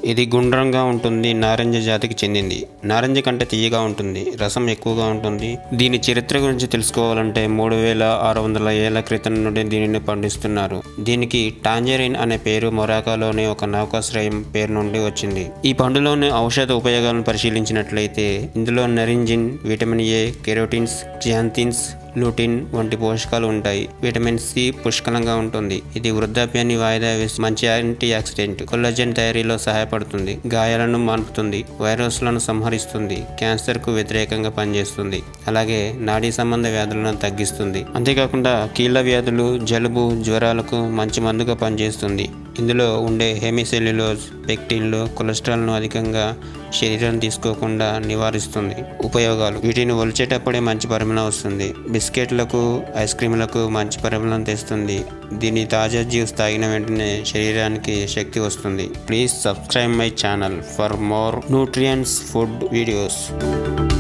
ఇది గుండ్రంగా ఉంటుంది నారింజ జాతికి చెందింది నారింజ కంటే తీయగా ఉంటుంది రసం ఎక్కువగా ఉంటుంది దీని చరిత్ర గురించి తెలుసుకోవాలంటే మూడు వేల ఆరు వందల ఏళ్ల క్రితం నుండి దీనిని పండిస్తున్నారు దీనికి టాంజరిన్ అనే పేరు మొరాకాలోని ఒక నౌకాశ్రయం పేరు నుండి వచ్చింది ఈ పండులోని ఔషధ ఉపయోగాలను పరిశీలించినట్లయితే ఇందులో నెరింజిన్ విటమిన్ ఏ కెరోటిన్స్ జియాంతిన్స్ లూటిన్ వంటి పోషకాలు ఉంటాయి విటమిన్ సి పుష్కలంగా ఉంటుంది ఇది వృద్ధాప్యాన్ని వాయిదా వేసి మంచి యాంటీ ఆక్సిడెంట్ కొల్లజన్ తయారీలో సహాయపడుతుంది గాయాలను మాన్పుతుంది వైరస్లను సంహరిస్తుంది క్యాన్సర్ కు వ్యతిరేకంగా పనిచేస్తుంది అలాగే నాడీ సంబంధ వ్యాధులను తగ్గిస్తుంది అంతేకాకుండా కీళ్ళ వ్యాధులు జలుబు జ్వరాలకు మంచి మందుగా పనిచేస్తుంది ఇందులో ఉండే హెమిసెల్యులోజ్ పెక్టిన్లు కొలెస్ట్రాల్ను అధికంగా శరీరం తీసుకోకుండా నివారిస్తుంది ఉపయోగాలు వీటిని ఒలిచేటప్పుడే మంచి పరిమళం వస్తుంది బిస్కెట్లకు ఐస్ క్రీములకు మంచి పరిమళం తెస్తుంది దీని తాజా జ్యూస్ తాగిన వెంటనే శరీరానికి శక్తి వస్తుంది please subscribe my channel for more nutrients food videos